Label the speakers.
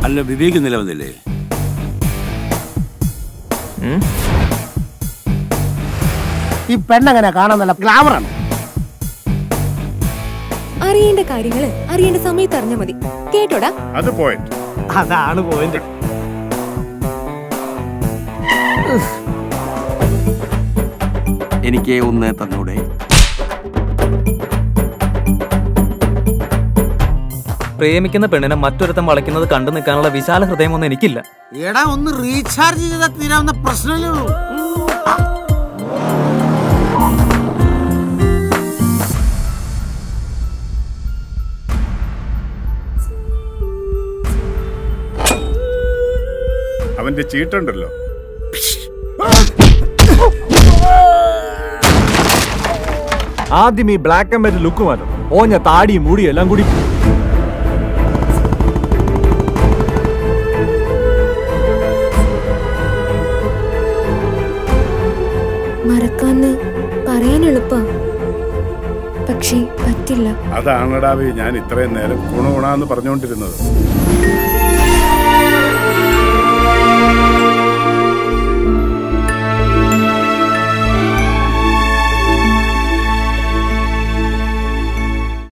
Speaker 1: അല്ല വിവേക് നിലവന്നില്ലേ
Speaker 2: ഈ പെണ്ണങ്ങനെ കാണാൻ നല്ല ഗ്ലാമറാണ്
Speaker 3: അറിയേണ്ട കാര്യങ്ങള് അറിയേണ്ട സമയത്ത് അറിഞ്ഞാ മതി കേട്ടോടാ
Speaker 4: അത് പോയിന്റ്
Speaker 2: അതാണ് പോയിന്റ്
Speaker 1: എനിക്ക് ഒന്ന് തന്നൂടെ
Speaker 5: പ്രേമിക്കുന്ന പെണ്ണിനെ മറ്റൊരുത്തം വളയ്ക്കുന്നത് കണ്ടു നിൽക്കാനുള്ള വിശാല ഹൃദയമൊന്നും എനിക്കില്ല
Speaker 6: എടാ ഒന്ന് റീചാർജ് ചെയ്താൽ തീരാവുന്ന പ്രശ്നമല്ലേ ഉള്ളൂ
Speaker 4: അവന്റെ ചീട്ടുണ്ടല്ലോ
Speaker 7: ആദ്യം ഈ ബ്ലാക്ക് ആൻഡ് വൈറ്റ് ലുക്ക് മാറ്റും ഓഞ്ഞ താടിയും മുടിയും എല്ലാം കൂടി
Speaker 3: മറക്കാന്ന് പറയാൻ എളുപ്പാ പക്ഷേ പറ്റില്ല
Speaker 4: അതാണടാവേ ഞാൻ ഇത്രയും നേരം ഗുണഗുണാന്ന് പറഞ്ഞുകൊണ്ടിരുന്നത്